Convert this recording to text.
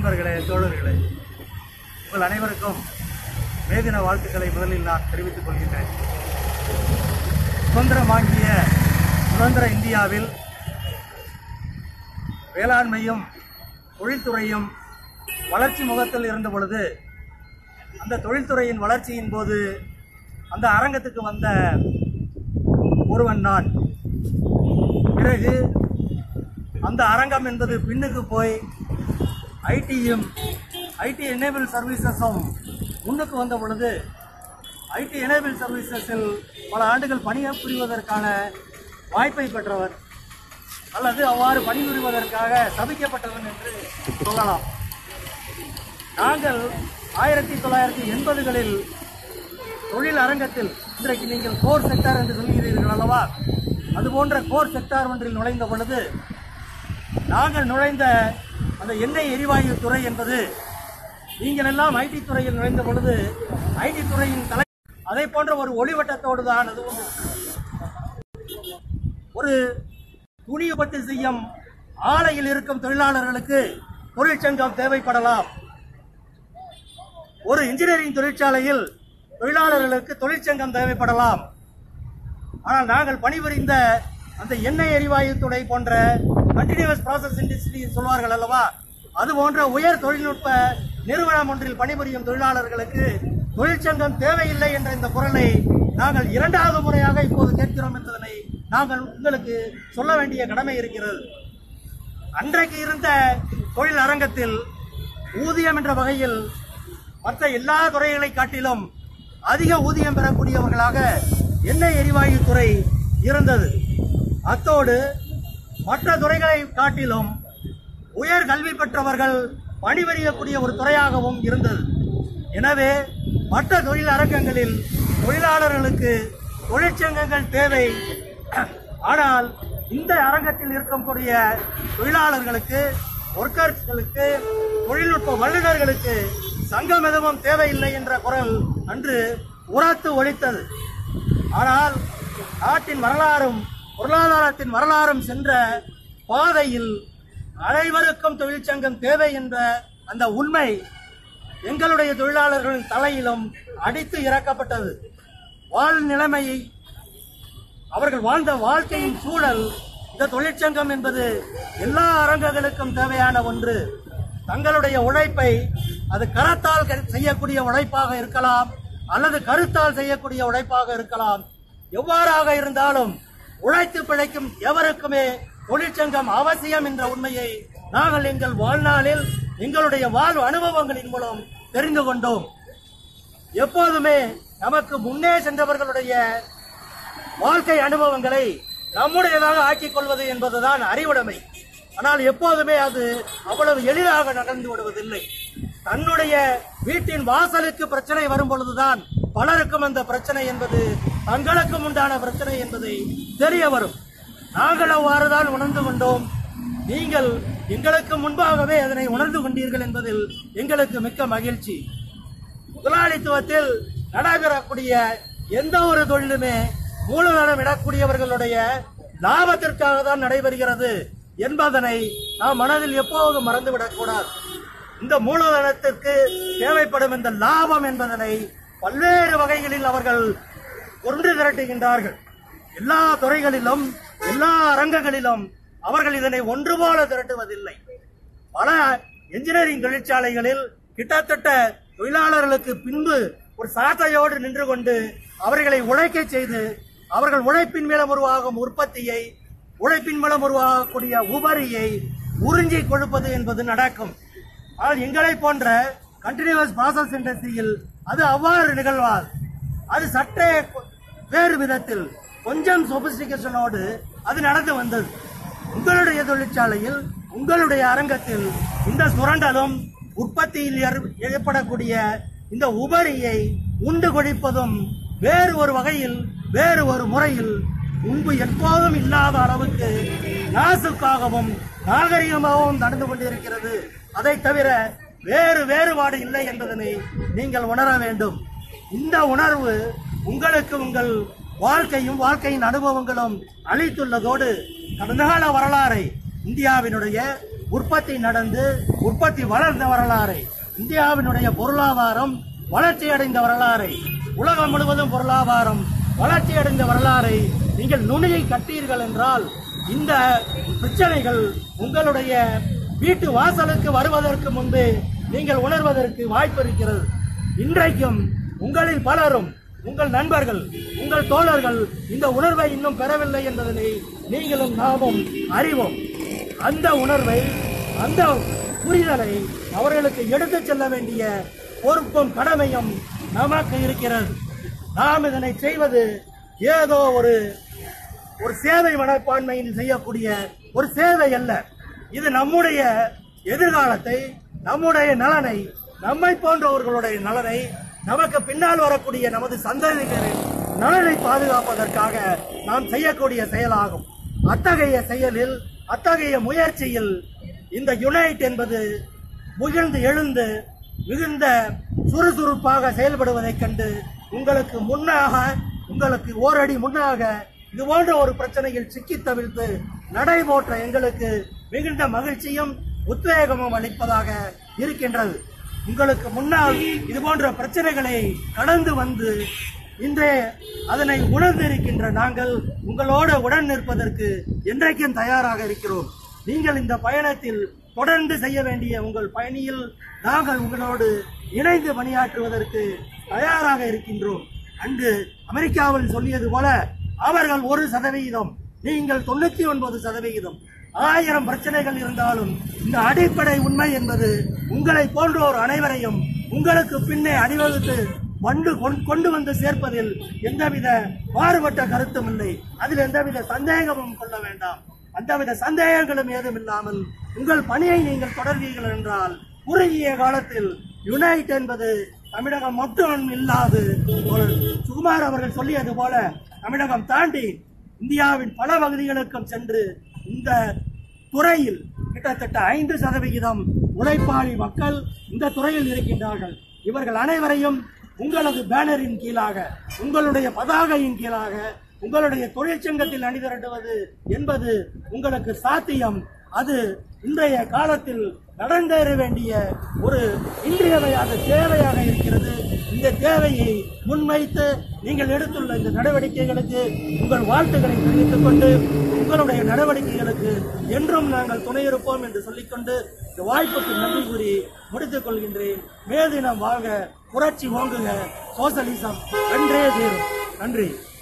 நண்பர்களே தோழர்களே உங்கள் அனைவருக்கும் மேதின வாழ்த்துக்களை முதலில் நான் தெரிவித்துக் கொள்கின்றேன் சுதந்திரம் வாங்கிய சுதந்திர இந்தியாவில் வேளாண்மையும் தொழில்துறையும் வளர்ச்சி முகத்தில் இருந்த பொழுது அந்த தொழில்துறையின் வளர்ச்சியின் போது அந்த அரங்கத்துக்கு வந்த ஒருவன் நான் பிறகு அந்த அரங்கம் என்பது பின்னுக்கு போய் ஐடியும் ஐடி எனேபிள் சர்வீசஸும் முன்னுக்கு வந்த பொழுது ஐடி எனேபிள் சர்வீசஸில் பல ஆண்டுகள் பணிபுரிவதற்கான வாய்ப்பை பெற்றவர் அல்லது அவ்வாறு பணிபுரிவதற்காக சபிக்கப்பட்டவன் என்று சொல்லலாம் நாங்கள் ஆயிரத்தி தொள்ளாயிரத்தி எண்பதுகளில் தொழில் அரங்கத்தில் இன்றைக்கு நீங்கள் கோர் செக்டார் என்று சொல்கிறீர்கள் அல்லவா அது போன்ற கோர் செக்டார் ஒன்றில் நுழைந்த பொழுது நாங்கள் நுழைந்த அந்த எண்ணெய் எரிவாயு துறை என்பது நீங்கள் எல்லாம் ஐடி துறையில் நுழைந்த பொழுது ஐடி துறையின் தலை அதை போன்ற ஒரு ஒளிவட்டத்தோடு தான் அதுவும் ஒரு துணி உற்பத்தி செய்யும் ஆலையில் இருக்கும் தொழிலாளர்களுக்கு தொழிற்சங்கம் தேவைப்படலாம் ஒரு இன்ஜினியரிங் தொழிற்சாலையில் தொழிலாளர்களுக்கு தொழிற்சங்கம் தேவைப்படலாம் ஆனால் நாங்கள் பணிபுரிந்த அந்த எண்ணெய் எரிவாயு துறை போன்ற கண்டினியூஸ் ப்ராசஸ் இண்டஸ்ட்ரி சொல்வார்கள் அல்லவா அது போன்ற உயர் தொழில்நுட்ப நிறுவனம் ஒன்றில் பணிபுரியும் தொழிலாளர்களுக்கு தொழிற்சங்கம் தேவையில்லை என்ற இந்த குரலை நாங்கள் இரண்டாவது முறையாக இப்போது கேட்கிறோம் என்பதனை நாங்கள் உங்களுக்கு சொல்ல வேண்டிய கடமை இருக்கிறது அன்றைக்கு இருந்த தொழில் அரங்கத்தில் ஊதியம் என்ற வகையில் மற்ற எல்லா துறைகளை காட்டிலும் அதிக ஊதியம் பெறக்கூடியவர்களாக எண்ணெய் எரிவாயு துறை இருந்தது அத்தோடு மற்ற துறைகளை காட்டிலும் உயர் கல்வி பெற்றவர்கள் பணிபுரியக்கூடிய ஒரு துறையாகவும் இருந்தது எனவே மற்ற தொழில் அரங்கங்களில் தொழிலாளர்களுக்கு தொழிற்சங்கங்கள் தேவை ஆனால் இந்த அரங்கத்தில் இருக்கக்கூடிய தொழிலாளர்களுக்கு ஒர்க்கர்ஸ்களுக்கு தொழில்நுட்ப வல்லுநர்களுக்கு சங்கம் எதுவும் தேவையில்லை என்ற குரல் அன்று உரத்து ஒழித்தது ஆனால் நாட்டின் வரலாறும் பொருளாதாரத்தின் வரலாறும் சென்ற பாதையில் அனைவருக்கும் தொழிற்சங்கம் தேவை என்ற அந்த உண்மை எங்களுடைய தொழிலாளர்களின் தலையிலும் அடித்து இறக்கப்பட்டது வாழ் நிலைமையை அவர்கள் வாழ்ந்த வாழ்க்கையின் சூழல் இந்த தொழிற்சங்கம் என்பது எல்லா அரங்குகளுக்கும் தேவையான ஒன்று தங்களுடைய உழைப்பை அது கரத்தால் க- செய்யக்கூடிய உழைப்பாக இருக்கலாம் அல்லது கருத்தால் செய்யக்கூடிய உழைப்பாக இருக்கலாம் எவ்வாறாக இருந்தாலும் உழைத்து பிழைக்கும் எவருக்குமே தொழிற்சங்கம் அவசியம் என்ற உண்மையை நாங்கள் எங்கள் வாழ்நாளில் எங்களுடைய வாழ்வு அனுபவங்களின் மூலம் தெரிந்து கொண்டோம் எப்போதுமே நமக்கு முன்னே சென்றவர்களுடைய வாழ்க்கை அனுபவங்களை நம்முடையதாக ஆக்கிக் கொள்வது என்பதுதான் அறிவுடைமை ஆனால் எப்போதுமே அது அவ்வளவு எளிதாக நடந்து விடுவதில்லை தன்னுடைய வீட்டின் வாசலுக்கு பிரச்சனை வரும் பொழுதுதான் பலருக்கும் அந்த பிரச்சனை என்பது தங்களுக்கும் உண்டான பிரச்சனை என்பதை தெரிய வரும் நாங்கள் அவ்வாறுதான் உணர்ந்து கொண்டோம் நீங்கள் எங்களுக்கு முன்பாகவே அதனை உணர்ந்து கொண்டீர்கள் என்பதில் எங்களுக்கு மிக்க மகிழ்ச்சி முதலாளித்துவத்தில் நடைபெறக்கூடிய எந்த ஒரு தொழிலுமே மூலதனம் இடக்கூடியவர்களுடைய லாபத்திற்காக தான் நடைபெறுகிறது என்பதனை நாம் மனதில் எப்போதும் மறந்துவிடக் கூடாது இந்த மூலதனத்திற்கு தேவைப்படும் இந்த லாபம் என்பதனை பல்வேறு வகைகளில் அவர்கள் ஒன்று திரட்டுகின்றார்கள் எல்லா துறைகளிலும் எல்லா அரங்கங்களிலும் அவர்கள் இதனை ஒன்று போல திரட்டுவதில்லை பல என்ஜினியரிங் தொழிற்சாலைகளில் கிட்டத்தட்ட தொழிலாளர்களுக்கு பின்பு ஒரு சாட்டையோடு நின்று கொண்டு அவர்களை உழைக்க செய்து அவர்கள் உழைப்பின் மூலம் உருவாகும் உற்பத்தியை உழைப்பின் மூலம் உருவாகக்கூடிய உபரியை உறிஞ்சி கொடுப்பது என்பது நடக்கும் ஆனால் எங்களை போன்ற கண்டினியூஸ் ப்ராசஸ் இண்டஸ்ட்ரியில் அது அவ்வாறு நிகழ்வார் அது சற்றே கொ- வேறு விதத்தில் கொஞ்சம் சொபிஸ்டிகேஷனோடு அது நடந்து வந்தது உங்களுடைய தொழிற்சாலையில் உங்களுடைய அரங்கத்தில் இந்த சுரண்டலும் உற்பத்தியில் ஏற்- ஏற்படக்கூடிய இந்த உபரியை உண்டு கொழிப்பதும் வேறு ஒரு வகையில் வேறு ஒரு முறையில் முன்பு எப்போதும் இல்லாத அளவுக்கு நாசுக்காகவும் நாகரிகமாகவும் நடந்து கொண்டிருக்கிறது அதை தவிர வேறு வேறுபாடு இல்லை என்பதனை நீங்கள் உணர வேண்டும் இந்த உணர்வு உங்களுக்கு உங்கள் வாழ்க்கையும் வாழ்க்கையின் அனுபவங்களும் அளித்துள்ளதோடு கடந்த கால வரலாறை இந்தியாவினுடைய உற்பத்தி நடந்து உற்பத்தி வளர்ந்த வரலாறை இந்தியாவினுடைய பொருளாதாரம் வளர்ச்சி அடைந்த வரலாறை உலகம் முழுவதும் பொருளாதாரம் வளர்ச்சி அடைந்த வரலாறை நீங்கள் நுனியை கட்டீர்கள் என்றால் இந்த பிரச்சனைகள் உங்களுடைய வீட்டு வாசலுக்கு வருவதற்கு முன்பே நீங்கள் உணர்வதற்கு வாய்ப்பு இருக்கிறது இன்றைக்கும் உங்களில் பலரும் உங்கள் நண்பர்கள் உங்கள் தோழர்கள் இந்த உணர்வை இன்னும் பெறவில்லை என்பதனை நீங்களும் நாமும் அறிவோம் அந்த உணர்வை அந்த புரிதலை அவர்களுக்கு எடுத்துச் செல்ல வேண்டிய பொறுப்பும் கடமையும் நமக்கு இருக்கிறது நாம் இதனை செய்வது ஏதோ ஒரு ஒரு சேவை மனப்பான்மையில் செய்யக்கூடிய ஒரு சேவை அல்ல இது நம்முடைய எதிர்காலத்தை நம்முடைய நலனை நம்மை போன்றவர்களுடைய நலனை நமக்கு பின்னால் வரக்கூடிய நமது சந்ததிகளின் நலனை பாதுகாப்பதற்காக நாம் செய்யக்கூடிய செயலாகும் அத்தகைய செயலில் அத்தகைய முயற்சியில் இந்த யுனைட் என்பது முகிழ்ந்து எழுந்து மிகுந்த சுறுசுறுப்பாக செயல்படுவதைக் கண்டு உங்களுக்கு முன்னாக உங்களுக்கு ஓரடி முன்னாக இது போன்ற ஒரு பிரச்சனையில் சிக்கி தவிர்த்து நடைபோற்ற எங்களுக்கு மிகுந்த மகிழ்ச்சியும் உத்வேகமும் அளிப்பதாக இருக்கின்றது உங்களுக்கு முன்னால் இது போன்ற பிரச்சனைகளை கடந்து வந்து இன்றே அதனை உணர்ந்திருக்கின்ற நாங்கள் உங்களோடு உடன் நிற்பதற்கு என்றைக்கும் தயாராக இருக்கிறோம் நீங்கள் இந்த பயணத்தில் தொடர்ந்து செய்ய வேண்டிய உங்கள் பயணியில் நாங்கள் உங்களோடு இணைந்து பணியாற்றுவதற்கு தயாராக இருக்கின்றோம் அன்று அமெரிக்காவில் சொல்லியது போல அவர்கள் ஒரு சதவிகிதம் நீங்கள் தொண்ணூத்தி ஒன்பது சதவிகிதம் ஆயிரம் பிரச்சனைகள் இருந்தாலும் இந்த அடிப்படை உண்மை என்பது உங்களை போன்றோர் அனைவரையும் உங்களுக்கு பின்னே அணிவகுத்து வந்து கொண்- கொண்டு வந்து சேர்ப்பதில் எந்தவித மாறுபட்ட கருத்தும் இல்லை அதில் எந்தவித சந்தேகமும் கொள்ள வேண்டாம் அந்தவித சந்தேகங்களும் ஏதும் இல்லாமல் உங்கள் பணியை நீங்கள் தொடர்வீர்கள் என்றால் குறுகிய காலத்தில் யுனைட் என்பது தமிழகம் மட்டும் இல்லாது ஒரு சுகுமார் அவர்கள் சொல்லியது போல தமிழகம் தாண்டி இந்தியாவின் பல பகுதிகளுக்கும் சென்று இந்த துறையில் கிட்டத்தட்ட ஐந்து சதவிகிதம் உழைப்பாளி மக்கள் இந்த துறையில் இருக்கின்றார்கள் இவர்கள் அனைவரையும் உங்களது பேனரின் கீழாக உங்களுடைய பதாகையின் கீழாக உங்களுடைய தொழிற்சங்கத்தில் அணிதிரட்டுவது என்பது உங்களுக்கு சாத்தியம் அது இன்றைய காலத்தில் நடந்தேற வேண்டிய ஒரு இன்றியமையாத தேவையாக இருக்கிறது இந்த தேவையை முன்வைத்து நீங்கள் எடுத்துள்ள இந்த நடவடிக்கைகளுக்கு உங்கள் வாழ்த்துக்களை தெரிவித்துக் கொண்டு உங்களுடைய நடவடிக்கைகளுக்கு என்றும் நாங்கள் துணையிருப்போம் என்று சொல்லிக்கொண்டு இந்த வாய்ப்புக்கு நன்றி கூறி முடித்துக் கொள்கின்றேன் மே தினம் வாங்க புரட்சி ஓங்குக சோசலிசம் வென்றே தீரும் நன்றி